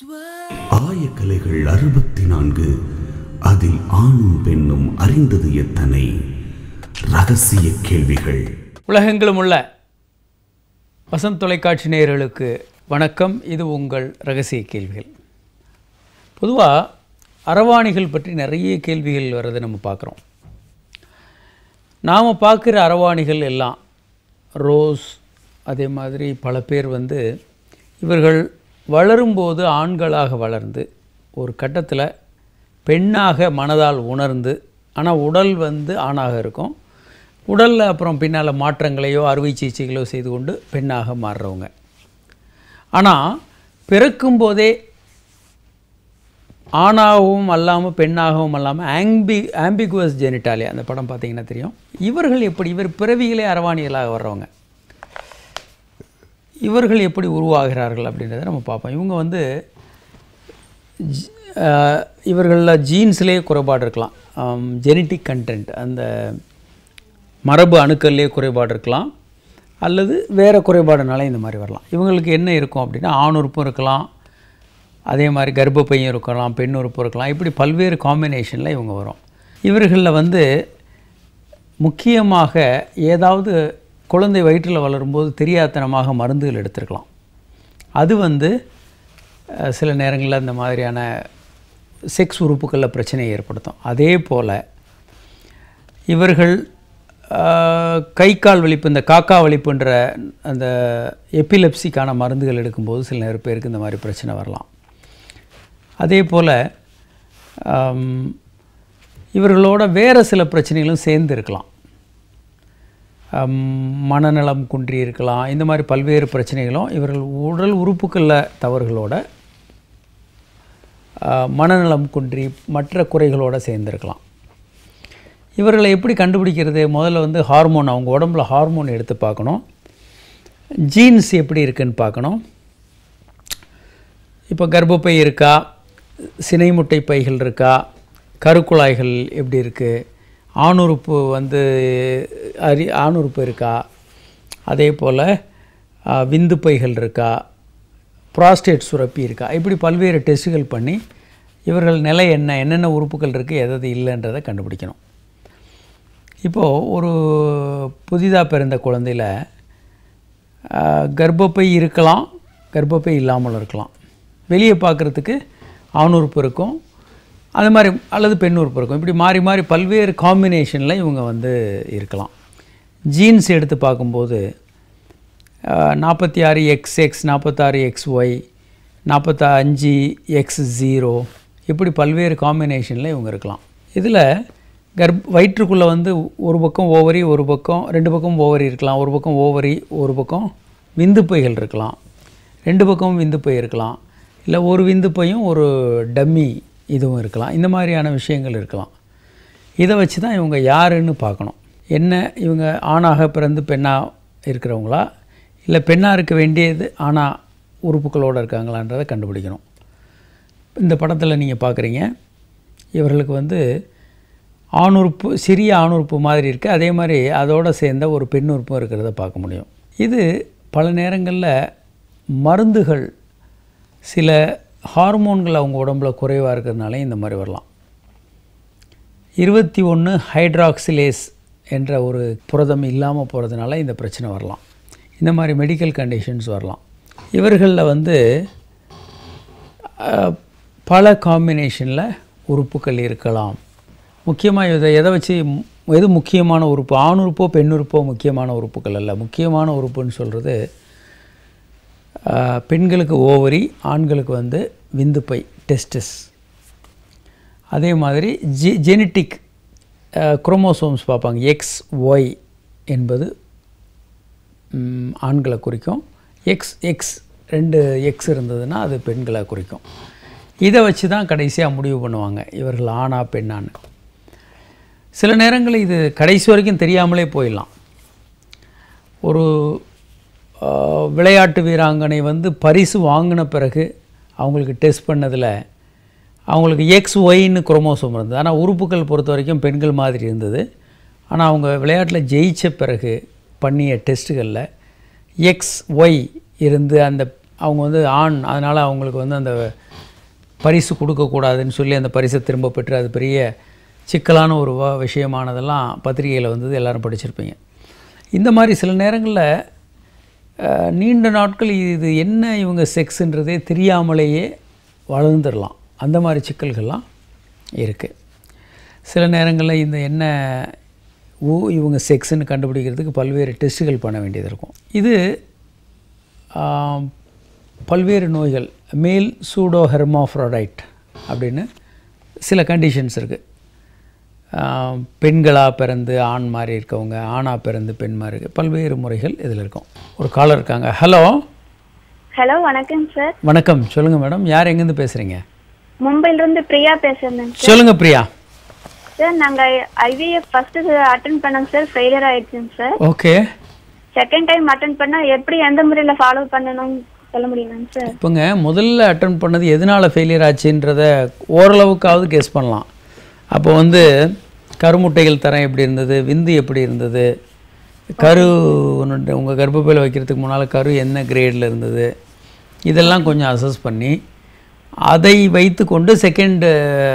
ஆயக்கலைகள் அறுபத்தி நான்கு அதில் ஆணும் பெண்ணும் அறிந்தது எத்தனை ரகசிய கேள்விகள் உலகெங்கிலும் உள்ள வசந்த் தொலைக்காட்சி நேயர்களுக்கு வணக்கம் இது உங்கள் ரகசிய கேள்விகள் பொதுவாக அரவாணிகள் பற்றி நிறைய கேள்விகள் வர்றதை நம்ம பார்க்குறோம் நாம் பார்க்குற அரவாணிகள் எல்லாம் ரோஸ் அதே மாதிரி பல பேர் வந்து இவர்கள் வளரும்போது ஆண்களாக வளர்ந்து ஒரு கட்டத்தில் பெண்ணாக மனதால் உணர்ந்து ஆனால் உடல் வந்து ஆணாக இருக்கும் உடலில் அப்புறம் பின்னால் மாற்றங்களையோ அறுவை சிகிச்சைகளோ செய்து கொண்டு பெண்ணாக மாறுறவங்க ஆனால் பிறக்கும்போதே ஆணாகவும் அல்லாமல் பெண்ணாகவும் அல்லாமல் ஆம்பி ஆம்பிகுவஸ் ஜெனிட்டாலியா அந்த படம் பார்த்தீங்கன்னா தெரியும் இவர்கள் எப்படி இவர் பிறவிகளே அரவாணிகளாக வர்றவங்க இவர்கள் எப்படி உருவாகிறார்கள் அப்படின்றத நம்ம பார்ப்போம் இவங்க வந்து இவர்களில் ஜீன்ஸ்லேயே குறைபாடு இருக்கலாம் ஜெனட்டிக் கண்டென்ட் அந்த மரபு அணுக்கள்லேயே குறைபாடு இருக்கலாம் அல்லது வேறு குறைபாடுனால இந்த மாதிரி வரலாம் இவங்களுக்கு என்ன இருக்கும் அப்படின்னா ஆண் உறுப்பும் இருக்கலாம் அதே மாதிரி கர்ப்பப்பையும் இருக்கலாம் பெண் உறுப்பு இருக்கலாம் இப்படி பல்வேறு காம்பினேஷனில் இவங்க வரும் இவர்களில் வந்து முக்கியமாக ஏதாவது குழந்தை வயிற்றில் வளரும்போது தெரியாத்தனமாக மருந்துகள் எடுத்திருக்கலாம் அது வந்து அஹ், சில நேரங்களில் இந்த மாதிரியான செக்ஸ் உறுப்புகளில் பிரச்சனையை ஏற்படுத்தும் அதே போல் இவர்கள் ஆஹ், கை கால் வலிப்பு இந்த காக்கா வலிப்புன்ற அந்த எப்பிலெப்சிக்கான மருந்துகள் எடுக்கும்போது சில நேர பேருக்கு இந்த மாதிரி பிரச்சனை வரலாம் அதே போல் இவர்களோட வேறு சில பிரச்சனைகளும் சேர்ந்து இருக்கலாம் ஆம், மனநலம் குன்றி இருக்கலாம் இந்த மாதிரி பல்வேறு பிரச்சனைகளும் இவர்கள் உடல் உறுப்புகளில் தவறுகளோட ஆ, மனநலம் குன்றி மற்ற குறைகளோடு சேர்ந்துருக்கலாம் இவர்களை எப்படி கண்டுபிடிக்கிறது முதல்ல வந்து ஹார்மோன் அவங்க உடம்புல ஹார்மோன் எடுத்து பார்க்கணும் ஜீன்ஸ் எப்படி இருக்குன்னு பார்க்கணும் இப்போ கர்ப்பப்பை இருக்கா சினை முட்டை பைகள் இருக்கா கருக்குழாய்கள் எப்படி இருக்குது ஆணுறுப்பு வந்து அரி ஆணுறுப்பு இருக்கா அதே போல் விந்து பைகள் இருக்கா ப்ராஸ்டேட் சுரப்பி இருக்கா இப்படி பல்வேறு டெஸ்ட்டுகள் பண்ணி இவர்கள் நிலை என்ன என்னென்ன உறுப்புகள் இருக்குது எது எது இல்லைன்றதை கண்டுபிடிக்கணும் இப்போது ஒரு புதிதாக பிறந்த குழந்தையில் ஆஹ், கர்ப்பப்பை இருக்கலாம் கர்ப்பப்பை இல்லாமல் இருக்கலாம் வெளியே பார்க்குறதுக்கு ஆண் உறுப்பு இருக்கும் அது மாதிரி அல்லது பெண் உறுப்பு இருக்கும் இப்படி மாறி மாறி பல்வேறு காம்பினேஷனில் இவங்க வந்து இருக்கலாம் ஜீன்ஸ் எடுத்து பார்க்கும்போது நாற்பத்தி ஆறு எக்ஸ் எக்ஸ் நாற்பத்தாறு எக்ஸ் ஒய் நாற்பத்தா அஞ்சு எக்ஸ் ஜீரோ இப்படி பல்வேறு காம்பினேஷனில் இவங்க இருக்கலாம் இதில் கர்ப் வயிற்றுக்குள்ளே வந்து ஒரு பக்கம் ஓவரி ஒரு பக்கம் ரெண்டு பக்கம் ஓவரி இருக்கலாம் ஒரு பக்கம் ஓவரி ஒரு பக்கம் விந்துப்பைகள் இருக்கலாம் ரெண்டு பக்கமும் விந்துப்பை இருக்கலாம் இல்லை ஒரு விந்துப்பையும் ஒரு டம்மி இதுவும் இருக்கலாம் இந்த மாதிரியான விஷயங்கள் இருக்கலாம் இதை வச்சு தான் இவங்க யாருன்னு பார்க்கணும் என்ன இவங்க ஆணாக பிறந்து பெண்ணாக இருக்கிறவங்களா இல்லை பெண்ணாக இருக்க வேண்டியது ஆணாக உறுப்புகளோடு இருக்காங்களான்றதை கண்டுபிடிக்கணும் இந்த படத்தில் நீங்கள் பார்க்குறீங்க இவர்களுக்கு வந்து ஆணுறுப்பு சிறிய ஆணுறுப்பு மாதிரி இருக்குது அதே மாதிரி அதோடு சேர்ந்த ஒரு பெண் உறுப்பும் இருக்கிறத பார்க்க முடியும் இது பல நேரங்களில் மருந்துகள் சில ஹார்மோன்கள் அவங்க உடம்புல குறைவாக இருக்கிறதுனால இந்த மாதிரி வரலாம் இருபத்தி ஒன்று ஹைட்ராக்சிலேஸ் என்ற ஒரு புரதம் இல்லாமல் போகிறதுனால இந்த பிரச்சனை வரலாம் இந்த மாதிரி மெடிக்கல் கண்டிஷன்ஸ் வரலாம் இவர்களில் வந்து அஹ், பல காம்பினேஷனில் உறுப்புகள் இருக்கலாம் முக்கியமாக இதை எதை வச்சு மு- எது முக்கியமான உறுப்பு ஆண் உறுப்போ பெண் உறுப்போ முக்கியமான உறுப்புகள் அல்ல முக்கியமான உறுப்புன்னு சொல்கிறது பெண்களுக்கு ஓவரி ஆண்களுக்கு வந்து விந்துப்பை டெஸ்டிஸ் அதே மாதிரி ஜெ ஜெனட்டிக் குரோமோசோம்ஸ் பார்ப்பாங்க எக்ஸ் ஒய் என்பது ம், ஆண்களை குறிக்கும் எக்ஸ் எக்ஸ் ரெண்டு எக்ஸ் இருந்ததுன்னா அது பெண்களை குறிக்கும் இதை வச்சு தான் கடைசியாக முடிவு பண்ணுவாங்க இவர்கள் ஆணா பெண்ணான்னு சில நேரங்களில் இது கடைசி வரைக்கும் தெரியாமலே போயிடலாம் ஒரு ஆஹ், விளையாட்டு வீராங்கனை வந்து பரிசு வாங்கின பிறகு அவங்களுக்கு டெஸ்ட் பண்ணதில் அவங்களுக்கு எக்ஸ் ஒய்ன்னு குரோமோசோம் இருந்தது ஆனால் உறுப்புகள் பொறுத்த வரைக்கும் பெண்கள் மாதிரி இருந்தது ஆனால் அவங்க விளையாட்டில் ஜெயித்த பிறகு பண்ணிய டெஸ்ட்டுகளில் எக்ஸ் ஒய் இருந்து அந்த அவங்க வந்து ஆண் அதனால் அவங்களுக்கு வந்து அந்த பரிசு கொடுக்கக்கூடாதுன்னு சொல்லி அந்த பரிசை திரும்ப பெற்று அது பெரிய சிக்கலான ஒரு வ- விஷயமானதெல்லாம் பத்திரிகையில் வந்தது எல்லாரும் படிச்சிருப்பீங்க இந்த மாதிரி சில நேரங்களில் அஹ், நீண்ட நாட்கள் இது என்ன இவங்க செக்ஸுன்றதே தெரியாமலேயே வளர்ந்துடலாம் அந்த மாதிரி சிக்கல்கள்லாம் இருக்குது சில நேரங்களில் இந்த என்ன ஓ இவங்க செக்ஸ்ன்னு கண்டுபிடிக்கிறதுக்கு பல்வேறு டெஸ்ட்டுகள் பண்ண வேண்டியது இருக்கும் இது ஆம், பல்வேறு நோய்கள் மேல் சூடோ ஹெர்மாஃப்ரோடைட் அப்படின்னு சில கண்டிஷன்ஸ் இருக்குது பெண்களாக பிறந்து ஆண் மாதிரி இருக்கவங்க ஆணாக பிறந்து பெண் மாதிரி இருக்கு பல்வேறு முறைகள் இதில் இருக்கும் ஒரு காலர் இருக்காங்க ஹலோ ஹலோ வணக்கம் சார் வணக்கம் சொல்லுங்கள் மேடம் யார் எங்கேருந்து பேசுகிறீங்க மும்பைல இருந்து பிரியா பேசுறேன் சொல்லுங்கள் பிரியா சார் நாங்க ஐவிஎஃப் ஃபர்ஸ்ட் அட்டன் பண்ணோம் சார் ஃபெயிலியர் ஆயிடுச்சுங்க sir okay second time attempt பண்ணா எப்படி எந்த முறையில ஃபாலோ பண்ணணும் சொல்ல முடியுமாங்க சார் இப்போங்க முதல்ல அட்டன் பண்ணது எதனால் ஃபெயிலியர் ஆச்சுன்றத ஓரளவுக்காவது கெஸ் பண்ணலாம் அப்போ வந்து கருமுட்டைகள் தரம் எப்படி இருந்தது விந்து எப்படி இருந்தது கரு உங்கள் கர்ப்பப்பையில் வைக்கிறதுக்கு முன்னால் கரு என்ன கிரேடில் இருந்தது இதெல்லாம் கொஞ்சம் அசஸ் பண்ணி அதை வைத்துக்கொண்டு செகண்டு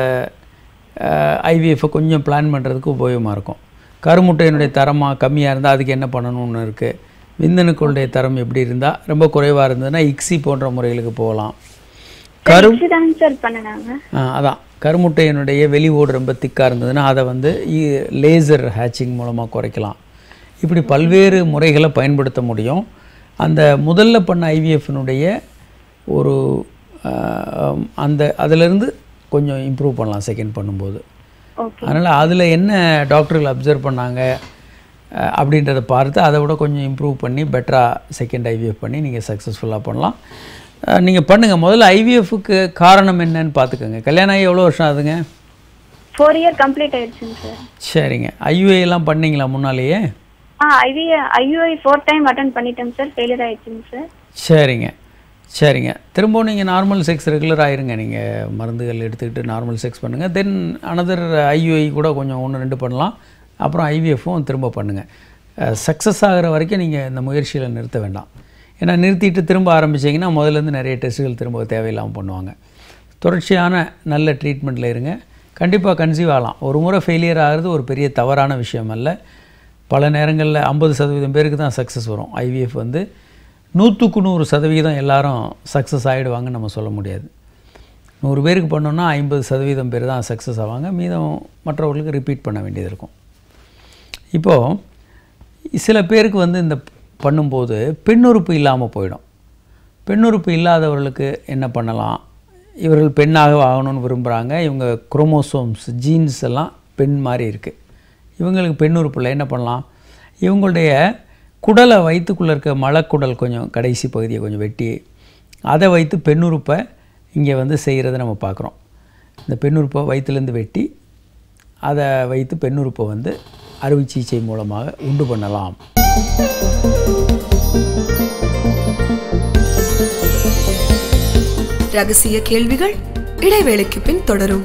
ஐவிஎஃப்பை கொஞ்சம் பிளான் பண்ணுறதுக்கு உபயோகமாக இருக்கும் கருமுட்டையினுடைய தரமாக கம்மியாக இருந்தால் அதுக்கு என்ன பண்ணணும்னு இருக்குது விந்தணுக்களுடைய தரம் எப்படி இருந்தால் ரொம்ப குறைவாக இருந்ததுன்னா இக்ஸி போன்ற முறைகளுக்கு போகலாம் கரு தாங்க சார் பண்ணினாங்க ஆ, அதான் கருமுட்டையினுடைய வெளி ஓடு ரொம்ப திக்காக இருந்ததுன்னா அதை வந்து லேசர் ஹேச்சிங் மூலமாக குறைக்கலாம் இப்படி பல்வேறு முறைகளை பயன்படுத்த முடியும் அந்த முதல்ல பண்ண ஐவிஎஃப்னுடைய ஒரு ஆ, அந்த அதிலிருந்து கொஞ்சம் இம்ப்ரூவ் பண்ணலாம் செகண்ட் பண்ணும்போது ஓகே அதனால் அதில் என்ன டாக்டர்கள் அப்சர்வ் பண்ணாங்க அஹ், அப்படின்றத பார்த்து அதை விட கொஞ்சம் இம்ப்ரூவ் பண்ணி பெட்டராக செகண்ட் ஐவிஎஃப் பண்ணி நீங்கள் சக்ஸஸ்ஃபுல்லாக பண்ணலாம் நீங்கள் பண்ணுங்கள் முதல்ல ஐவிஎஃப்க்கு காரணம் என்னன்னு பார்த்துக்கோங்க கல்யாணம் ஆகி எவ்வளோ வருஷம் ஆகுதுங்க ஃபோர் இயர் கம்ப்ளீட் ஆயிடுச்சுங்க சார் சரிங்க IUI எல்லாம் பண்ணீங்களா முன்னாலேயே ஆ IV IUI four time attempt பண்ணிட்டேங்க சார் ஃபெயிலியர் ஆயிடுச்சுங்க சார் சரிங்க சரிங்க திரும்பவும் நீங்கள் நார்மல் செக்ஸ் ரெகுலர் ஆயிருங்க நீங்கள் மருந்துகள் எடுத்துக்கிட்டு நார்மல் செக்ஸ் பண்ணுங்கள் தென் அனதர் ஐயுஐ கூட கொஞ்சம் ஒன்று ரெண்டு பண்ணலாம் அப்புறம் ஐவிஎஃப்பும் திரும்ப பண்ணுங்கள் சக்ஸஸ் ஆகிற வரைக்கும் நீங்கள் இந்த முயற்சியில் நிறுத்த வேண்டாம் ஏன்னா நிறுத்திட்டு திரும்ப ஆரம்பிச்சீங்கன்னா முதல்லேருந்து நிறைய டெஸ்ட்டுகள் திரும்ப தேவையில்லாமல் பண்ணுவாங்க தொடர்ச்சியான நல்ல ட்ரீட்மெண்ட்டில் இருங்க கண்டிப்பாக கன்சீவ் ஆகலாம் ஒரு முறை ஃபெயிலியர் ஆகிறது ஒரு பெரிய தவறான விஷயம் அல்ல பல நேரங்களில் ஐம்பது சதவீதம் பேருக்கு தான் சக்ஸஸ் வரும் ஐவிஎஃப் வந்து நூற்றுக்கு நூறு சதவீதம் எல்லாரும் சக்ஸஸ் ஆகிடுவாங்கன்னு நம்ம சொல்ல முடியாது நூறு பேருக்கு பண்ணோன்னா ஐம்பது சதவீதம் பேர் தான் சக்ஸஸ் ஆவாங்க மீதம் மற்றவர்களுக்கு ரிப்பீட் பண்ண வேண்டியது இருக்கும் இப்போது சில பேருக்கு வந்து இந்த பண்ணும்போது பெண்ணுறுப்பு இல்லாமல் போயிடும் பெண்ணுறுப்பு இல்லாதவர்களுக்கு என்ன பண்ணலாம் இவர்கள் பெண்ணாக ஆகணும்னு விரும்புகிறாங்க இவங்க குரோமோசோம்ஸ் ஜீன்ஸ் எல்லாம் பெண் மாதிரி இருக்குது இவங்களுக்கு பெண்ணுறுப்பில் என்ன பண்ணலாம் இவங்களுடைய குடலை வயிற்றுக்குள்ளே இருக்க மலக்குடல் கொஞ்சம் கடைசி பகுதியை கொஞ்சம் வெட்டி அதை வைத்து பெண்ணுறுப்பை இங்கே வந்து செய்கிறத நம்ம பார்க்குறோம் இந்த பெண்ணுறுப்பை வயிற்றுலேருந்து வெட்டி அதை வைத்து பெண்ணுறுப்பை வந்து அறுவை சிகிச்சை மூலமாக உண்டு பண்ணலாம் ரகசிய கேள்விகள் இடைவேளைக்கு பின் தொடரும்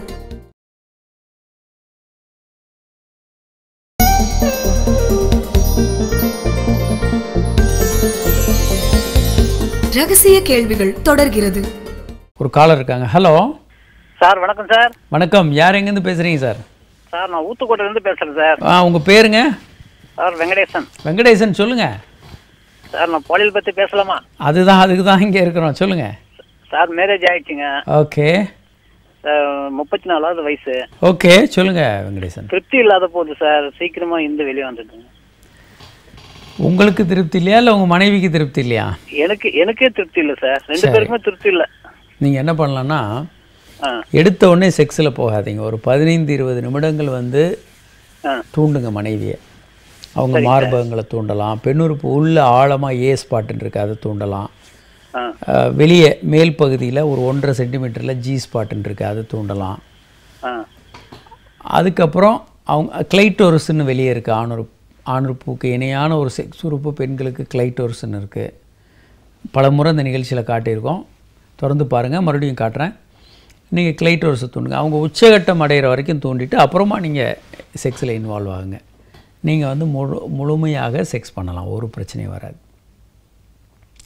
ரகசிய கேள்விகள் தொடர்கிறது ஒரு காலர் இருக்காங்க ஹலோ சார் வணக்கம் சார் வணக்கம் யார் எங்கேருந்து பேசுகிறீங்க சார் சார் நான் ஊத்துக்கோட்டையிலேருந்து பேசுகிறேன் சார் ஆ உங்கள் பேருங்க சார் வெங்கடேசன் வெங்கடேசன் சொல்லுங்கள் சார் நான் பாலியல் பற்றி பேசலாமா அதுதான் அதுக்கு தான் இங்கே இருக்கிறோம் சொல்லுங்கள் சார் மேரேஜ் ஆயிடுச்சுங்க ஓகே சார் முப்பத்தி நாலாவது வயசு ஓகே சொல்லுங்கள் வெங்கடேசன் திருப்தி இல்லாத போகுது சார் சீக்கிரமா இந்த வெளியே வந்துட்டுங்க உங்களுக்கு திருப்தி இல்லையா இல்லை உங்கள் மனைவிக்கு திருப்தி இல்லையா எனக்கு எனக்கே திருப்தி இல்லை சார் ரெண்டு பேருக்குமே திருப்தி இல்லை நீங்கள் என்ன பண்ணலான்னா ஆ எடுத்த உடனே செக்ஸில் போகாதீங்க ஒரு பதினைந்து இருபது நிமிடங்கள் வந்து ஆ தூண்டுங்க மனைவியை அவங்க மார்பகங்களை தூண்டலாம் பெண்ணுறுப்பு உள்ள ஆழமாக ஏ ஸ்பாட்டுன்னு இருக்கு அதை தூண்டலாம் ஆ அஹ், வெளியே மேல் பகுதியில் ஒரு ஒன்றரை சென்டிமீட்டரில் ஜி ஸ்பாட்டுன்னு இருக்கு அதை தூண்டலாம் ஆ அதுக்கப்புறம் அவங்க கிளைட்டோரஸ்ன்னு வெளியே இருக்குது ஆணுறு ஆணுறுப்புக்கு இணையான ஒரு செக்ஸ் உறுப்பு பெண்களுக்கு கிளைட்டோரஸ்ன்னு இருக்குது பல முறை இந்த நிகழ்ச்சியில் காட்டியிருக்கோம் தொடர்ந்து பாருங்கள் மறுபடியும் காட்டுறேன் நீங்கள் கிளைட்டோரஸை தூண்டுங்க அவங்க உச்சகட்டம் அடைகிற வரைக்கும் தூண்டிட்டு அப்புறமா நீங்கள் செக்ஸில் இன்வால்வ் ஆகுங்க நீங்கள் வந்து முழு முழுமையாக செக்ஸ் பண்ணலாம் ஒரு பிரச்சனையும் வராது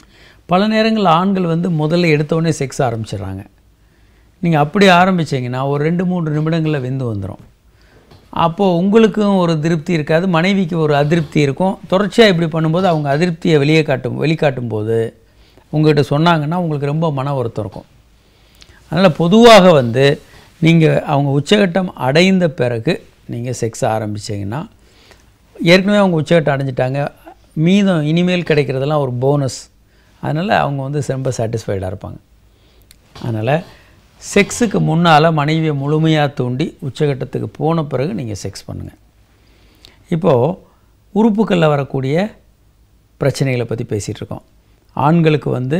பல நேரங்களில் ஆண்கள் வந்து முதல்ல எடுத்தோடனே செக்ஸ் ஆரம்பிச்சிடுறாங்க நீங்கள் அப்படி ஆரம்பிச்சீங்கன்னா ஒரு ரெண்டு மூன்று நிமிடங்களில் வெந்து வந்துடும் அப்போது உங்களுக்கும் ஒரு திருப்தி இருக்காது மனைவிக்கு ஒரு அதிருப்தி இருக்கும் தொடர்ச்சியாக இப்படி பண்ணும்போது அவங்க அதிருப்தியை வெளியே காட்டும் வெளிக்காட்டும் போது உங்கள்கிட்ட சொன்னாங்கன்னா உங்களுக்கு ரொம்ப மன வருத்தம் இருக்கும் அதனால் பொதுவாக வந்து நீங்கள் அவங்க உச்சகட்டம் அடைந்த பிறகு நீங்கள் செக்ஸ் ஆரம்பிச்சீங்கன்னா ஏற்கனவே அவங்க உச்சகட்டம் அடைஞ்சிட்டாங்க மீதம் இனிமேல் கிடைக்கிறதெல்லாம் ஒரு போனஸ் அதனால் அவங்க வந்து ரொம்ப சாட்டிஸ்ஃபைடாக இருப்பாங்க அதனால் செக்ஸுக்கு முன்னால் மனைவியை முழுமையாக தூண்டி உச்சகட்டத்துக்கு போன பிறகு நீங்கள் செக்ஸ் பண்ணுங்கள் இப்போது உறுப்புகளில் வரக்கூடிய பிரச்சனைகளை பற்றி பேசிகிட்டு இருக்கோம் ஆண்களுக்கு வந்து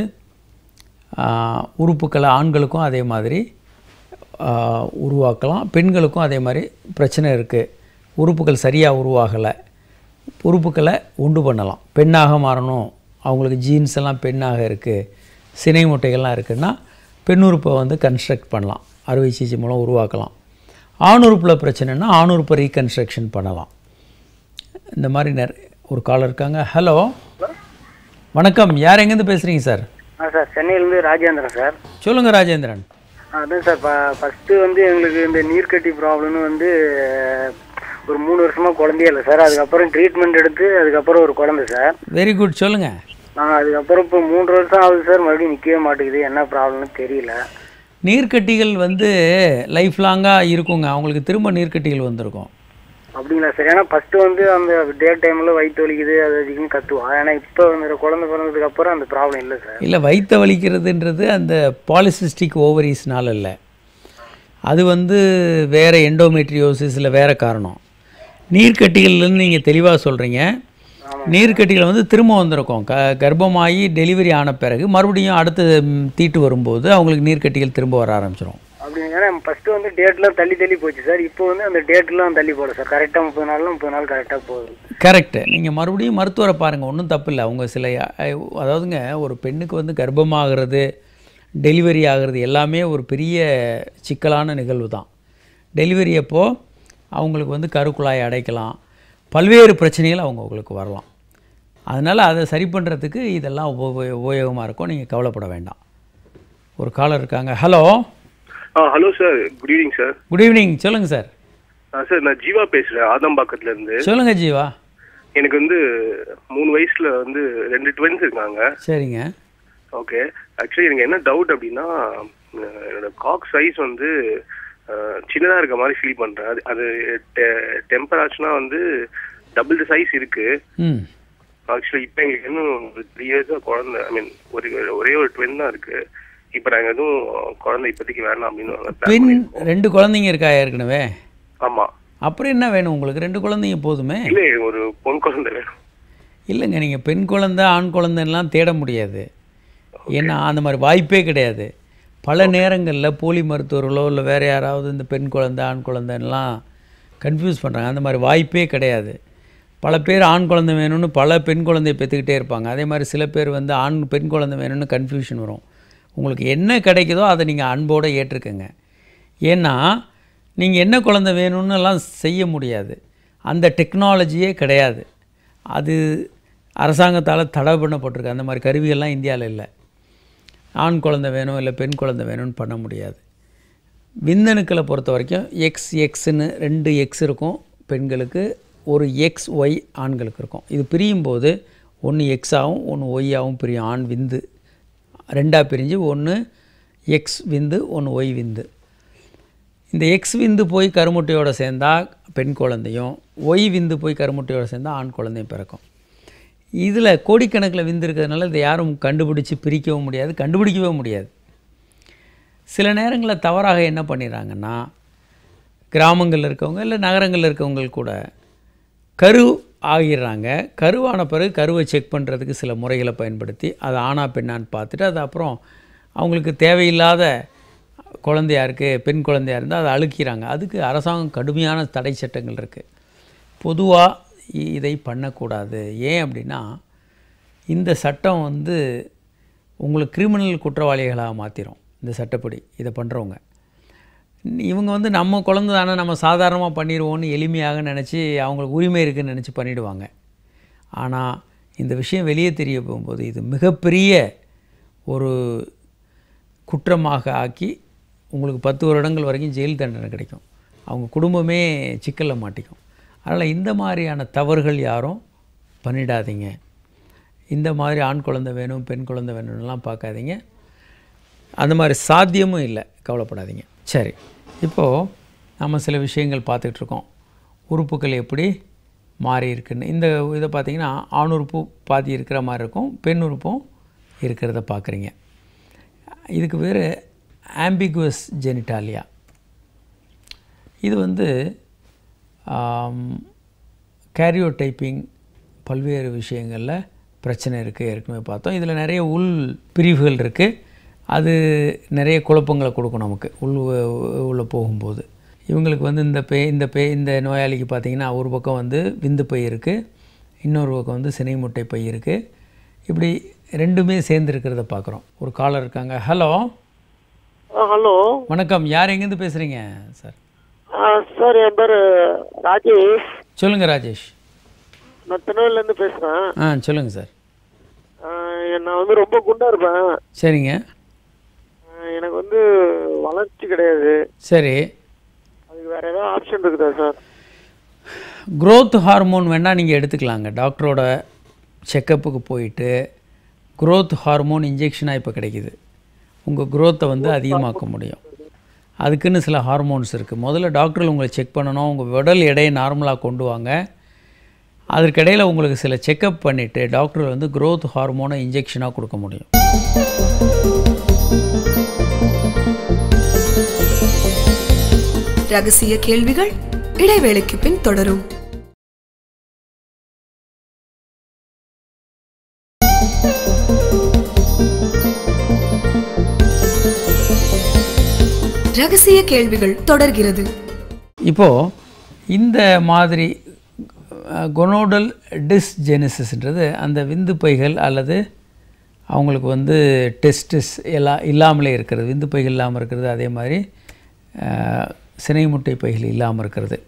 ஆஹ், உறுப்புக்களை ஆண்களுக்கும் அதே மாதிரி ஆஹ், உருவாக்கலாம் பெண்களுக்கும் அதே மாதிரி பிரச்சனை இருக்குது உறுப்புகள் சரியாக உருவாகலை உறுப்புக்களை உண்டு பண்ணலாம் பெண்ணாக மாறணும் அவங்களுக்கு ஜீன்ஸ் எல்லாம் பெண்ணாக இருக்குது சினை முட்டைகள்லாம் இருக்குன்னா பெண் உறுப்பை வந்து கன்ஸ்ட்ரக்ட் பண்ணலாம் அறுவை சிகிச்சை மூலம் உருவாக்கலாம் ஆண் உறுப்பில் பிரச்சனைனா ஆண் உறுப்பை ரீகன்ஸ்ட்ரக்ஷன் பண்ணலாம் இந்த மாதிரி நிறைய ஒரு காலர் இருக்காங்க ஹலோ வணக்கம் யார் எங்கேருந்து பேசுகிறீங்க சார் ஆ சார் சென்னையிலேருந்து ராஜேந்திரன் சார் சொல்லுங்கள் ராஜேந்திரன் அதான் சார் ஃபஸ்ட்டு வந்து எங்களுக்கு இந்த நீர்க்கட்டி ப்ராப்ளம்னு வந்து ஒரு மூணு வருஷமா குழந்தையே இல்லை சார் அதுக்கப்புறம் ட்ரீட்மெண்ட் எடுத்து அதுக்கப்புறம் ஒரு குழந்தை சார் வெரி குட் சொல்லுங்கள் ஆ அதுக்கப்புறம் இப்போ மூன்று வருஷம் ஆகுது சார் மறுபடியும் நிற்கவே மாட்டேங்குது என்ன ப்ராப்ளம்னு தெரியல நீர்க்கட்டிகள் வந்து லைஃப் லாங்காக இருக்குங்க அவங்களுக்கு திரும்ப நீர்க்கட்டிகள் வந்திருக்கும் அப்படிங்களா சார் ஏன்னா ஃபஸ்ட்டு வந்து அந்த டே டைமில் வயிற்று வலிக்குது அது அதிகமாக கத்துவா ஏன்னா இப்போ அந்த குழந்தை பிறந்ததுக்கு அப்புறம் அந்த ப்ராப்ளம் இல்லை சார் இல்லை வயிற்ற வலிக்கிறதுன்றது அந்த பாலிசிஸ்டிக் ஓவரிஸ்னால இல்லை அது வந்து வேறு எண்டோமெட்ரியோசிஸ் இல்லை வேறு காரணம் நீர்க்கட்டிகள்னு நீங்கள் தெளிவாக சொல்கிறீங்க நீர்க்கட்டிகள் வந்து திரும்ப வந்திருக்கும் க கர்ப்பமாகி டெலிவரி ஆன பிறகு மறுபடியும் அடுத்து ம், தீட்டு வரும்போது அவங்களுக்கு நீர்க்கட்டிகள் திரும்ப வர ஆரம்பிச்சிடும் அப்படி ஏன்னா ஃபஸ்ட்டு வந்து டேட்லாம் தள்ளி தள்ளி போச்சு சார் இப்போ வந்து அந்த டேட்லாம் தள்ளி போகல சார் கரெக்டாக முப்பது நாள்ல முப்பது நாள் கரெக்டாக போகுது கரெக்டு நீங்கள் மறுபடியும் மருத்துவரை பாருங்கள் ஒன்றும் தப்பு இல்லை அவங்க சில அஹ், அதாவதுங்க ஒரு பெண்ணுக்கு வந்து கர்ப்பமாகிறது டெலிவரி ஆகிறது எல்லாமே ஒரு பெரிய சிக்கலான நிகழ்வு தான் டெலிவரி அப்போ அவங்களுக்கு வந்து கருக்குழாயை அடைக்கலாம் பல்வேறு பிரச்சனைகள் அவங்க உங்களுக்கு வரலாம் அதனால் அதை சரி பண்ணுறதுக்கு இதெல்லாம் உப உபயோகமாக இருக்கும் நீங்கள் கவலைப்பட வேண்டாம் ஒரு காலர் இருக்காங்க hello ah hello sir good evening sir good evening சொல்லுங்கள் சார் ஆ சார் நான் ஜீவா பேசுகிறேன் ஆதம்பாக்கத்துல இருந்து சொல்லுங்கள் ஜீவா எனக்கு வந்து மூணு வயசுல வந்து ரெண்டு ட்வின்ஸ் இருக்காங்க சரிங்க ஓகே ஆக்சுவலி எனக்கு என்ன டவுட் அப்படின்னா அஹ், என்னோட காக் சைஸ் வந்து சின்னதாக இருக்க மாதிரி ஃபீல் பண்ணுறேன் அது அது டெம்பர் ஆச்சுன்னா வந்து டபுள் சைஸ் இருக்கு ம் ஆக்சுவலி இப்போ எங்களுக்கு இன்னும் த்ரீ இயர்ஸாக குழந்தை ஐ மீன் ஒரு ஒரே ஒரு ட்வின் தான் இருக்கு இப்போ நாங்கள் எதுவும் குழந்தை இப்போதைக்கு வேணாம் அப்படின்னு நாங்க plan பெண் பண்ணியிருக்கோம். ரெண்டு குழந்தைங்க இருக்கா ஏற்கனவே ஆமா அப்புறம் என்ன வேணும் உங்களுக்கு ரெண்டு குழந்தைங்க போதுமே இல்லை ஒரு பொன் குழந்தை வேணும் இல்லைங்க நீங்கள் பெண் குழந்தை ஆண் குழந்தைலாம் தேட முடியாது ஏன்னா அந்த மாதிரி வாய்ப்பே கிடையாது பல நேரங்களில் போலி மருத்துவர்களோ இல்லை வேறு யாராவது இந்த பெண் குழந்தை ஆண் குழந்தைலாம் கன்ஃபியூஸ் பண்ணுறாங்க அந்த மாதிரி வாய்ப்பே கிடையாது பல பேர் ஆண் குழந்தை வேணும்னு பல பெண் குழந்தைய பெற்றுக்கிட்டே இருப்பாங்க அதே மாதிரி சில பேர் வந்து ஆண் பெண் குழந்தை வேணும்னு கன்ஃபியூஷன் வரும் உங்களுக்கு என்ன கிடைக்குதோ அதை நீங்கள் அன்போடு ஏற்றுக்கங்க ஏன்னா நீங்கள் என்ன குழந்தை வேணும்னுலாம் செய்ய முடியாது அந்த டெக்னாலஜியே கிடையாது அது அரசாங்கத்தால் தடை பண்ணப்பட்டிருக்கு அந்த மாதிரி கருவிகள்லாம் இந்தியாவில் இல்லை ஆண் குழந்தை வேணும் இல்லை பெண் குழந்தை வேணும்னு பண்ண முடியாது விந்தணுக்களை பொறுத்த வரைக்கும் எக்ஸ் எக்ஸ்னு ரெண்டு எக்ஸ் இருக்கும் பெண்களுக்கு ஒரு எக்ஸ் ஒய் ஆண்களுக்கு இருக்கும் இது பிரியும் போது ஒன்று எக்ஸ் ஆகும் ஒன்று ஒய் ஆகும் பிரியும் ஆண் விந்து ரெண்டாக பிரிஞ்சு ஒன்று எக்ஸ் விந்து ஒன்று ஒய் விந்து இந்த எக்ஸ் விந்து போய் கருமுட்டையோட சேர்ந்தா பெண் குழந்தையும் ஒய் விந்து போய் கருமுட்டையோட சேர்ந்தா ஆண் குழந்தையும் பிறக்கும் இதில் கோடிக்கணக்கில் விந்து இருக்கிறதுனால இதை யாரும் கண்டுபிடிச்சி பிரிக்கவும் முடியாது கண்டுபிடிக்கவே முடியாது சில நேரங்களில் தவறாக என்ன பண்ணிடுறாங்கன்னா கிராமங்களில் இருக்கவங்க இல்லை நகரங்களில் இருக்கவங்க கூட கரு ஆகிடுறாங்க கருவான பிறகு கருவை செக் பண்ணுறதுக்கு சில முறைகளை பயன்படுத்தி அது ஆணா பெண்ணான்னு பார்த்துட்டு அது அப்புறம் அவங்களுக்கு தேவையில்லாத குழந்தையா இருக்குது பெண் குழந்தையா இருந்தால் அதை அழுக்கிறாங்க அதுக்கு அரசாங்கம் கடுமையான தடை சட்டங்கள் இருக்குது பொதுவாக இதை பண்ணக்கூடாது ஏன் அப்படின்னா இந்த சட்டம் வந்து உங்களுக்கு கிரிமினல் குற்றவாளிகளாக மாற்றிடும் இந்த சட்டப்படி இதை பண்ணுறவங்க இவங்க வந்து நம்ம குழந்தை தானே நம்ம சாதாரணமாக பண்ணிடுவோம்னு எளிமையாக நினச்சி அவங்களுக்கு உரிமை இருக்குன்னு நினச்சி பண்ணிடுவாங்க ஆனால் இந்த விஷயம் வெளியே தெரிய போகும்போது இது மிகப்பெரிய ஒரு குற்றமாக ஆக்கி உங்களுக்கு பத்து வருடங்கள் வரைக்கும் ஜெயில் தண்டனை கிடைக்கும் அவங்க குடும்பமே சிக்கலில் மாட்டிக்கும் அதனால் இந்த மாதிரியான தவறுகள் யாரும் பண்ணிடாதீங்க இந்த மாதிரி ஆண் குழந்தை வேணும் பெண் குழந்தை வேணும்லாம் பார்க்காதீங்க அந்த மாதிரி சாத்தியமும் இல்லை கவலைப்படாதீங்க சரி இப்போது நம்ம சில விஷயங்கள் பார்த்துக்கிட்டு இருக்கோம் உறுப்புகள் எப்படி மாறி இருக்குன்னு இந்த இதை பார்த்தீங்கன்னா ஆண் உறுப்பு பாதி இருக்கிற மாதிரி இருக்கும் பெண் உறுப்பும் இருக்கிறத பார்க்குறீங்க இதுக்கு பேர் ஆம்பிகுவஸ் ஜெனிட்டாலியா இது வந்து கேரியோடைப்பிங் பல்வேறு விஷயங்களில் பிரச்சனை இருக்குது ஏற்கனவே பார்த்தோம் இதில் நிறைய உள் பிரிவுகள் இருக்குது அது நிறைய குழப்பங்களை கொடுக்கும் நமக்கு உள் உள்ளே போகும்போது இவங்களுக்கு வந்து இந்த பே இந்த பே இந்த நோயாளிக்கு பார்த்திங்கன்னா ஒரு பக்கம் வந்து விந்து பை இருக்குது இன்னொரு பக்கம் வந்து சினை முட்டை பை இருக்குது இப்படி ரெண்டுமே சேர்ந்து இருக்கிறத பார்க்குறோம் ஒரு காலர் இருக்காங்க ஹலோ ஹலோ வணக்கம் யார் எங்கேருந்து பேசுகிறீங்க சார் சார் என் பேர் ராஜேஷ் சொல்லுங்கள் ராஜேஷ் நான் திருநெல்வேலிலேருந்து பேசுகிறேன் ஆ சொல்லுங்கள் சார் நான் வந்து ரொம்ப குண்டா இருப்பேன் சரிங்க ஆஹ் எனக்கு வந்து வளர்ச்சி கிடையாது சரி அதுக்கு வேற ஏதாவது ஆப்ஷன் இருக்குதா சார் growth ஹார்மோன் வேணால் நீங்கள் எடுத்துக்கலாங்க டாக்டரோட செக்கப்புக்கு போயிட்டு growth ஹார்மோன் இன்ஜெக்ஷனாக இப்போ கிடைக்குது உங்கள் growth-அ வந்து அதிகமாக்க முடியும் அதுக்குன்னு சில ஹார்மோன்ஸ் இருக்குது முதல்ல டாக்டர் உங்களை செக் பண்ணணும் உங்கள் உடல் எடையை நார்மலாக கொண்டு வாங்க அதற்கிடையில் உங்களுக்கு சில செக்கப் பண்ணிவிட்டு டாக்டர் வந்து growth ஹார்மோனை இன்ஜெக்ஷனாக கொடுக்க முடியும் ரகசிய கேள்விகள் இடைவேளைக்கு பின் தொடரும் ரகசிய கேள்விகள் தொடர்கிறது இப்போது இந்த மாதிரி கொனோடல் டிஸ்ஜெனிசிஸ்ன்றது அந்த விந்து பைகள் அல்லது அவங்களுக்கு வந்து டெஸ்டிஸ் எல்லாம் இல்லாமலே இருக்கிறது விந்து பைகள் இல்லாமல் இருக்கிறது அதே மாதிரி அஹ், சினை முட்டை பைகள் இல்லாமல் இருக்கிறது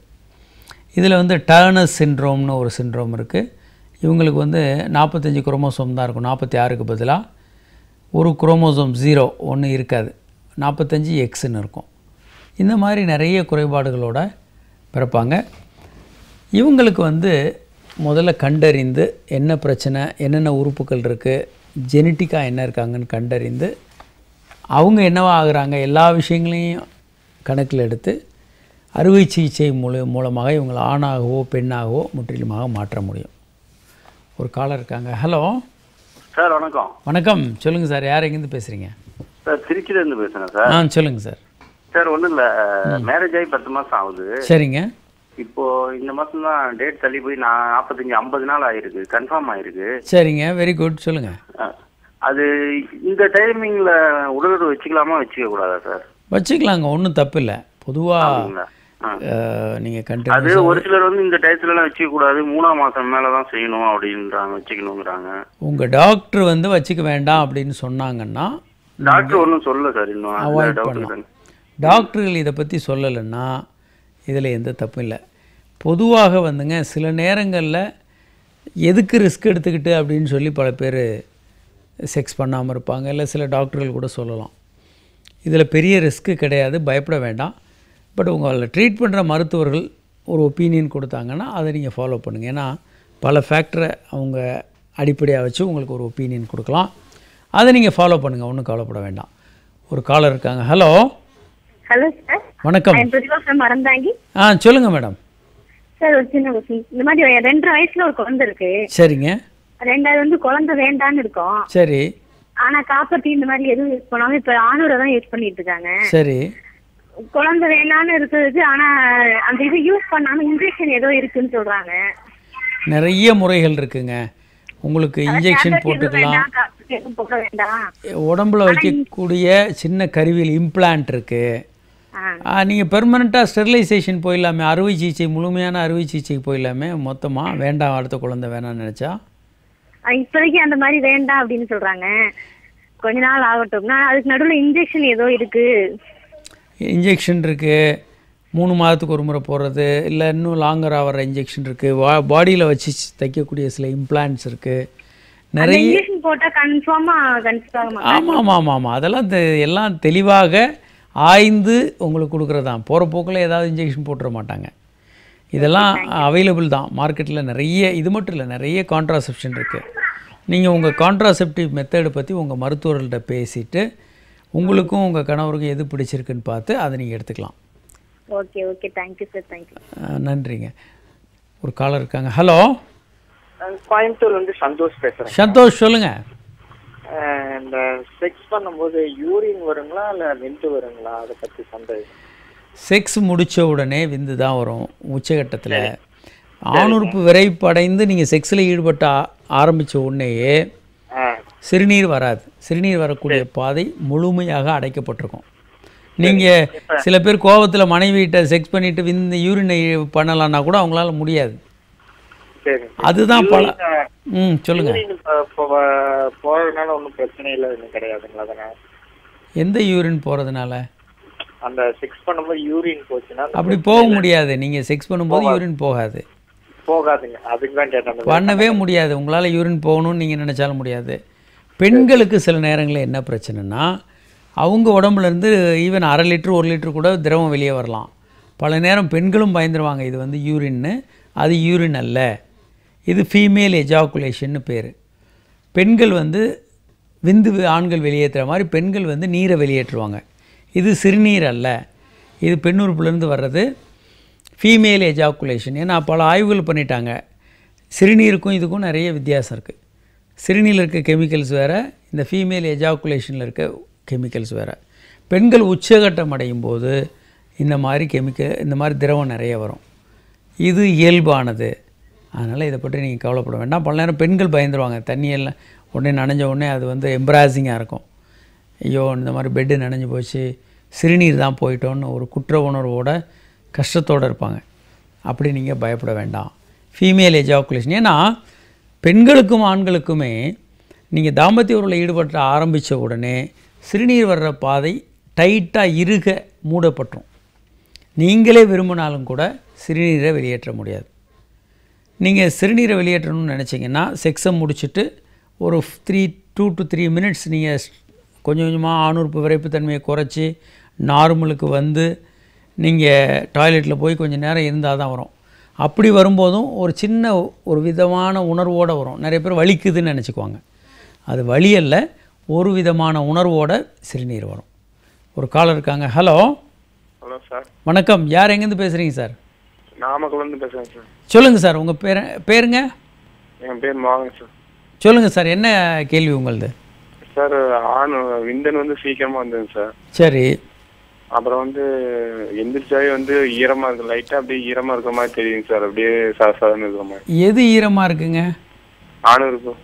இதில் வந்து டர்னஸ் சிண்ட்ரோம்னு ஒரு சிண்ட்ரோம் இருக்குது இவங்களுக்கு வந்து நாற்பத்தஞ்சு குரோமோசோம் தான் இருக்கும் நாற்பத்தி ஆறுக்கு பதிலாக ஒரு குரோமோசோம் ஜீரோ ஒன்று இருக்காது நாற்பத்தஞ்சு எக்ஸ்ன்னு இருக்கும் இந்த மாதிரி நிறைய குறைபாடுகளோட பிறப்பாங்க இவங்களுக்கு வந்து முதல்ல கண்டறிந்து என்ன பிரச்சனை என்னென்ன உறுப்புகள் இருக்குது ஜெனட்டிக்காக என்ன இருக்காங்கன்னு கண்டறிந்து அவங்க என்னவா ஆகுறாங்க எல்லா விஷயங்களையும் கணக்கில் எடுத்து அறுவை சிகிச்சை மூல மூலமாக இவங்களை ஆணாகவோ பெண்ணாகவோ முற்றிலுமாக மாற்ற முடியும் ஒரு காலர் இருக்காங்க ஹலோ சார் வணக்கம் வணக்கம் சொல்லுங்கள் சார் யார் எங்கேருந்து பேசுகிறீங்க சார் திருச்சியிலேருந்து பேசுகிறேன் சார் ஆ சொல்லுங்கள் சார் சார் ஒன்றும் இல்லை மேரேஜ் ஆகி பத்து மாதம் ஆகுது சரிங்க இப்போ இந்த மாதம் தான் டேட் தள்ளி போய் நான் நாற்பத்தஞ்சு ஐம்பது நாள் ஆயிருக்கு கன்ஃபார்ம் ஆயிருக்கு சரிங்க வெரி குட் சொல்லுங்கள் அஹ், அது இந்த டைமிங்கில் உடலுறவு வச்சுக்கலாமா வச்சுக்க கூடாதா சார் வச்சுக்கலாங்க ஒன்றும் தப்பு இல்லை பொதுவாக அப்படிங்களா? ஆ. நீங்கள் அது கண்டினியூ ஒரு சிலர் வந்து இந்த டயத்துலலாம் வச்சுக்க கூடாது மூணாம் மாதம் மேலே தான் செய்யணும் அப்படின்றாங்க வச்சுக்கணுங்கிறாங்க உங்கள் டாக்டர் வந்து வச்சுக்க வேண்டாம் அப்படின்னு சொன்னாங்கன்னா டாக்டர் ஒன்றும் சொல்லல சார் இன்னும் அந்த அவாய்ட் டவுட் பண்ணலாம் டாக்டர்கள் இதை பற்றி சொல்லலைன்னா இதில் எந்த தப்பும் இல்லை பொதுவாக வந்துங்க சில நேரங்களில் எதுக்கு ரிஸ்க் எடுத்துக்கிட்டு அப்படின்னு சொல்லி பல பேர் செக்ஸ் பண்ணாமல் இருப்பாங்க இல்லை சில டாக்டர்கள் கூட சொல்லலாம் இதில் பெரிய ரிஸ்க்கு கிடையாது பயப்பட வேண்டாம் பட் உங்களை ட்ரீட் பண்ணுற மருத்துவர்கள் ஒரு ஒப்பீனியன் கொடுத்தாங்கன்னா அதை நீங்கள் ஃபாலோ பண்ணுங்கள் ஏன்னா பல ஃபேக்டரை அவங்க அடிப்படையாக வச்சு உங்களுக்கு ஒரு ஒப்பீனியன் கொடுக்கலாம் அதை நீங்கள் ஃபாலோ பண்ணுங்கள் ஒன்றும் கவலைப்பட வேண்டாம் ஒரு காலர் இருக்காங்க ஹலோ ஹலோ சார் வணக்கம் என் பிரதிபா சார் மறந்தாங்கி ஆ சொல்லுங்கள் மேடம் சார் ஒரு சின்ன கொஸ்டின் இந்த மாதிரி ரெண்டரை வயசுல ஒரு குழந்தை இருக்கு சரிங்க ரெண்டாவது வந்து குழந்தை வேண்டான்னு இருக்கோம் சரி ஆனா காப்பத்தி இந்த மாதிரி எதுவும் யூஸ் பண்ணாம இப்ப ஆணூரை தான் யூஸ் பண்ணிட்டு இருக்காங்க சரி குழந்தை வேண்டான்னு இருக்கிறதுக்கு ஆனா அந்த இது யூஸ் பண்ணாம இன்ஜெக்ஷன் ஏதோ இருக்குன்னு சொல்றாங்க நிறைய முறைகள் இருக்குங்க உங்களுக்கு இன்ஜெக்ஷன் tablet எதுவும் போட்டுக்கலாம் வேண்டாம், காப்பத்தி எதுவும் போட வேண்டாம் உடம்புல வைக்கக்கூடிய சின்ன கருவியில் இம்ப்ளான்ட் இருக்குது ஆ. நீங்கள் பெர்மனண்ட்டாக ஸ்டெரிலைசேஷன் போயிடலாமே அறுவை சிகிச்சை முழுமையான அறுவை சிகிச்சைக்கு போயிடலாமே மொத்தமாக வேண்டாம் அடுத்த குழந்தை வேணாம்னு நினச்சா அஹ் இப்போதைக்கு அந்த மாதிரி வேண்டாம் அப்படின்னு சொல்றாங்க கொஞ்ச நாள் ஆகட்டும்னா அதுக்கு நடுவுல இன்ஜெக்ஷன் ஏதோ இருக்கு இன்ஜெக்ஷன் இருக்குது மூணு மாதத்துக்கு ஒரு முறை போடுறது இல்லை இன்னும் லாங்கர் ஆகிற இன்ஜெக்ஷன் இருக்குது வா பாடியில் வச்சு தைக்கக்கூடிய சில இம்ப்ளான்ட்ஸ் இருக்குது அந்த நிறைய இன்ஜெக்ஷன் போட்டா கன்ஃபார்மா கன்சீவ் ஆக மாட்டாங்க ஆமாம் ஆமாம் ஆமாம் ஆமாம் அதெல்லாம் தெ- எல்லாம் தெளிவாக ஆய்ந்து உங்களுக்கு கொடுக்குறதான் போகிற போக்கில் ஏதாவது இன்ஜெக்ஷன் போட்டுற மாட்டாங்க இதெல்லாம் அவைலபிள் தான் மார்க்கெட்டில் நிறைய இது மட்டும் இல்லை நிறைய கான்ட்ராசெப்ஷன் இருக்குது நீங்கள் உங்கள் கான்ட்ராசெப்டிவ் மெத்தடை பற்றி உங்கள் மருத்துவர்கள்ட்ட பேசிட்டு உங்களுக்கும் உங்கள் கணவருக்கும் எது பிடிச்சிருக்குன்னு பார்த்து அதை நீங்கள் எடுத்துக்கலாம் okay okay thank you sir thank you ah நன்றிங்க ஒரு காலர் இருக்காங்க ஹலோ கோயம்புத்தூர்ல இருந்து சந்தோஷ் பேசுறேன் சந்தோஷ் சொல்லுங்கள் அஹ் இந்த செக்ஸ் பண்ணும்போது யூரின் வருங்களா இல்ல விந்து வருங்களா அதை பத்தி சந்தேகம் செக்ஸ் முடித்த உடனே விந்து தான் வரும் உச்சகட்டத்தில் ஆணுறுப்பு விரைப்படைந்து நீங்கள் செக்ஸில் ஈடுபட்ட ஆ- ஆரம்பிச்ச உடனேயே ஆ சிறுநீர் வராது சிறுநீர் வரக்கூடிய பாதை முழுமையாக அடைக்கப்பட்டிருக்கும் நீங்கள் சில பேர் கோவத்தில் மனைவிகிட்ட செக்ஸ் பண்ணிட்டு விந்து யூரினை பண்ணலான்னா கூட அவங்களால முடியாது சரி அதுதான் பல ம் சொல்லுங்கள் யூரின் ப- போ- போறதுனால ஒன்றும் பிரச்சனை இல்லை ஒன்றும் கிடையாதுங்களா அதனால எந்த யூரின் போகிறதுனால அந்த செக்ஸ் பண்ணும்போது யூரின் போச்சுன்னா அந்த அப்படி போக முடியாது நீங்கள் செக்ஸ் பண்ணும்போது யூரின் போகாது போகாதுங்க அதுக்கு தான் கேட்டேன் அந்த பண்ணவே முடியாது உங்களால் யூரின் போகணும்னு நீங்கள் நினச்சாலும் முடியாது பெண்களுக்கு சில நேரங்களில் என்ன பிரச்சனைனா அவங்க உடம்புலேருந்து ஈவன் அரை லிட்டர் ஒரு லிட்டர் கூட திரவம் வெளியே வரலாம் பல நேரம் பெண்களும் பயந்துருவாங்க இது வந்து யூரின்னு அது யூரின் அல்ல இது ஃபீமேல் எஜாகுலேஷன்னு பேர் பெண்கள் வந்து விந்து வி- ஆண்கள் வெளியேற்றுற மாதிரி பெண்கள் வந்து நீரை வெளியேற்றுவாங்க இது சிறுநீர் அல்ல இது பெண் உறுப்புலேருந்து வர்றது ஃபீமேல் எஜாக்குலேஷன் ஏன்னா பல ஆய்வுகள் பண்ணிட்டாங்க சிறுநீருக்கும் இதுக்கும் நிறைய வித்தியாசம் இருக்குது சிறுநீரில் இருக்க கெமிக்கல்ஸ் வேறு இந்த ஃபீமேல் எஜாக்குலேஷனில் இருக்க கெமிக்கல்ஸ் வேறு பெண்கள் உச்சகட்டம் அடையும் போது இந்த மாதிரி கெமிக்கல் இந்த மாதிரி திரவம் நிறைய வரும் இது இயல்பானது அதனால் இதை பற்றி நீங்கள் கவலைப்பட வேண்டாம் பல நேரம் பெண்கள் பயந்துருவாங்க தண்ணியெல்லாம் உடனே நனைஞ்ச உடனே அது வந்து எம்ப்ராசிங்காக இருக்கும் ஐயோ இந்த மாதிரி பெட்டு நனைஞ்சு போச்சு சிறுநீர் தான் போயிட்டோன்னு ஒரு குற்ற உணர்வோட கஷ்டத்தோடு இருப்பாங்க அப்படி நீங்கள் பயப்பட வேண்டாம் ஃபீமேல் எஜாக்குலேஷன் ஏன்னா பெண்களுக்கும் ஆண்களுக்குமே நீங்கள் தாம்பத்திய உறவில் ஈடுபட்ட ஆரம்பித்த உடனே சிறுநீர் வர்ற பாதை டைட்டாக இறுக மூடப்பட்டுரும் நீங்களே விரும்பினாலும் கூட சிறுநீரை வெளியேற்ற முடியாது நீங்கள் சிறுநீரை வெளியேற்றணும்னு நினச்சிங்கன்னா செக்ஸை முடிச்சுட்டு ஒரு three two to three minutes நீங்கள் கொஞ்சம் கொஞ்சமாக ஆணுறுப்பு விரைப்புத்தன்மையை குறைச்சி நார்மலுக்கு வந்து நீங்கள் டாய்லெட்டில் போய் கொஞ்சம் நேரம் இருந்தால் தான் வரும் அப்படி வரும்போதும் ஒரு சின்ன ஒரு விதமான உணர்வோடு வரும் நிறைய பேர் வலிக்குதுன்னு நினச்சிக்குவாங்க அது வலி அல்ல ஒரு விதமான உணர்வோட சிறுநீர் வரும் ஒரு காலர் இருக்காங்க ஹலோ ஹலோ சார் வணக்கம் யார் எங்கேருந்து பேசுகிறீங்க சார் நாமக்கல்ல இருந்து பேசுறேன் சார் சொல்லுங்கள் சார் உங்கள் பேர் பேருங்க என் பேர் மோகன் சார் சொல்லுங்கள் சார் என்ன கேள்வி உங்களது சார் ஆண் விந்தன் வந்து சீக்கிரமா வந்தது சார் சரி அப்புறம் வந்து எந்திரிச்சாவே வந்து ஈரமா இருக்கு லைட்டா அப்படியே ஈரமா இருக்கிற மாதிரி தெரியுங்க சார் அப்படியே சாதாரண இருக்கிற மாதிரி எது ஈரமாக இருக்குங்க ஆணும் இருக்கும்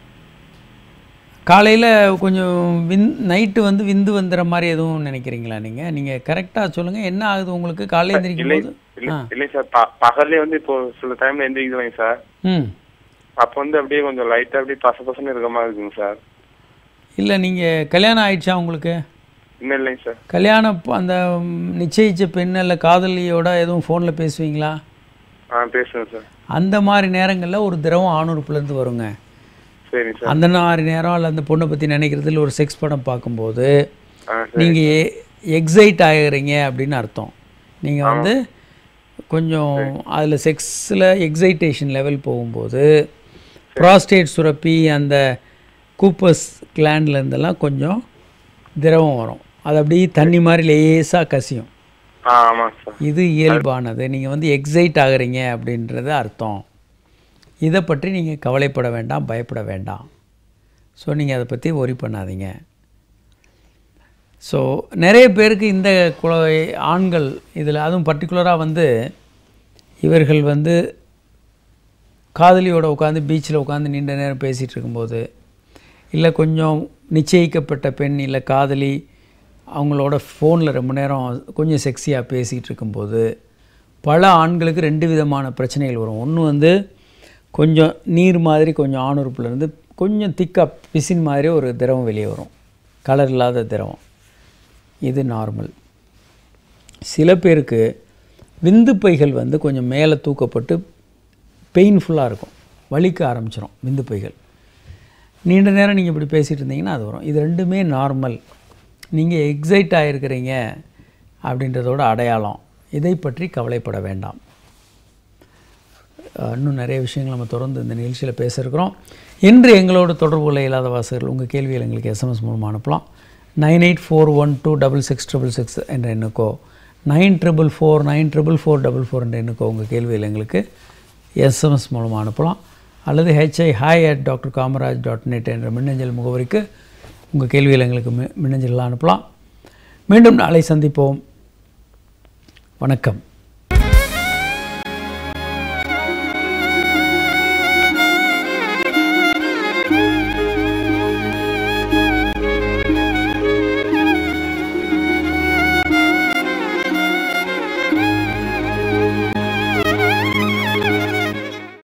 காலையில் கொஞ்சம் விந் நைட்டு வந்து விந்து வந்துடுற மாதிரி எதுவும் நினைக்கிறீங்களா நீங்கள் நீங்கள் கரெக்டாக சொல்லுங்கள் என்ன ஆகுது உங்களுக்கு காலையில் எந்திரிக்கும் இல்லை போது இல்லை ஆ இல்லை சார் ப- பகல்லே வந்து இப்போ சில டைம்ல எந்திரிக்குதுங்க சார் ம் அப்போ வந்து அப்படியே கொஞ்சம் லைட்டா அப்படியே பச பசன்னு இருக்கிற மாதிரி இருக்குங்க சார் இல்லை நீங்கள் கல்யாணம் ஆயிடுச்சா உங்களுக்கு இன்னும் இல்லைங்க சார் கல்யாணம் ப- அந்த ம், நிச்சயிச்ச பெண் இல்லை காதலியோட எதுவும் ஃபோனில் பேசுவீங்களா ஆ பேசுங்க சார் அந்த மாதிரி நேரங்களில் ஒரு திரவம் ஆணுறுப்புலேருந்து வருங்க சரிங்க சார் அந்த மாதிரி நேரம் இல்லை அந்த பொண்ணை பற்றி நினைக்கிறதுல ஒரு செக்ஸ் படம் பார்க்கும்போது ஆ சரி நீங்கள் எக்ஸைட் ஆகுறீங்க அப்படின்னு அர்த்தம் நீங்கள் வந்து கொஞ்சம் அதில் செக்ஸில் எக்ஸைட்டேஷன் லெவல் போகும்போது ப்ராஸ்டேட் சுரப்பி அந்த கூப்பஸ் இருந்தெல்லாம் கொஞ்சம் திரவம் வரும் அது அப்படியே தண்ணி மாதிரி லேசாக கசியும் ஆ ஆமாங்க சார் இது இயல்பானது நீங்கள் வந்து எக்ஸைட் ஆகுறீங்க அப்படின்றது அர்த்தம் இதை பற்றி நீங்கள் கவலைப்பட வேண்டாம் பயப்பட வேண்டாம் ஸோ நீங்கள் அதை பற்றி worry பண்ணாதீங்க ஸோ நிறைய பேருக்கு இந்த குல ஆண்கள் இதில் அதுவும் பர்டிகுலராக வந்து இவர்கள் வந்து காதலியோட உட்காந்து பீச்சில் உட்காந்து நீண்ட நேரம் பேசிகிட்டு இருக்கும்போது இல்லை கொஞ்சம் நிச்சயிக்கப்பட்ட பெண் இல்லை காதலி அவங்களோட ஃபோனில் ரொம்ப நேரம் கொஞ்சம் செக்ஸியாக பேசிகிட்டு இருக்கும்போது பல ஆண்களுக்கு ரெண்டு விதமான பிரச்சனைகள் வரும் ஒன்று வந்து கொஞ்சம் நீர் மாதிரி கொஞ்சம் ஆணுறுப்புலேருந்து கொஞ்சம் திக்காக பிசின் மாதிரி ஒரு திரவம் வெளியே வரும் கலர் இல்லாத திரவம் இது நார்மல் சில பேருக்கு விந்து பைகள் வந்து கொஞ்சம் மேலே தூக்கப்பட்டு பெயின்ஃபுல்லாக இருக்கும் வலிக்க ஆரம்பிச்சிடும் விந்து பைகள் நீண்ட நேரம் நீங்கள் இப்படி பேசிகிட்டு இருந்தீங்கன்னா அது வரும் இது ரெண்டுமே நார்மல் நீங்கள் எக்ஸைட் ஆகிருக்கிறீங்க அப்படின்றதோட அடையாளம் இதை பற்றி கவலைப்பட வேண்டாம் அஹ் இன்னும் நிறைய விஷயங்கள் நம்ம தொடர்ந்து இந்த நிகழ்ச்சியில் பேச இருக்கிறோம் இன்று எங்களோடு தொடர்புள்ள இல்லாத வாசகர்கள் உங்கள் கேள்விகள் எங்களுக்கு எஸ்எம்எஸ் மூலமாக அனுப்பலாம் nine eight four one two double six triple six என்ற எண்ணுக்கோ nine triple four nine triple four double four என்ற எண்ணுக்கோ உங்கள் கேள்விகள் எங்களுக்கு எஸ்எம்எஸ் மூலமாக அனுப்பலாம் அல்லது H I hi at doctor Kamaraj dot net என்ற மின்னஞ்சல் முகவரிக்கு உங்கள் கேள்விகள் எங்களுக்கு மி மின்னஞ்சலில் அனுப்பலாம் மீண்டும் நாளை சந்திப்போம் வணக்கம்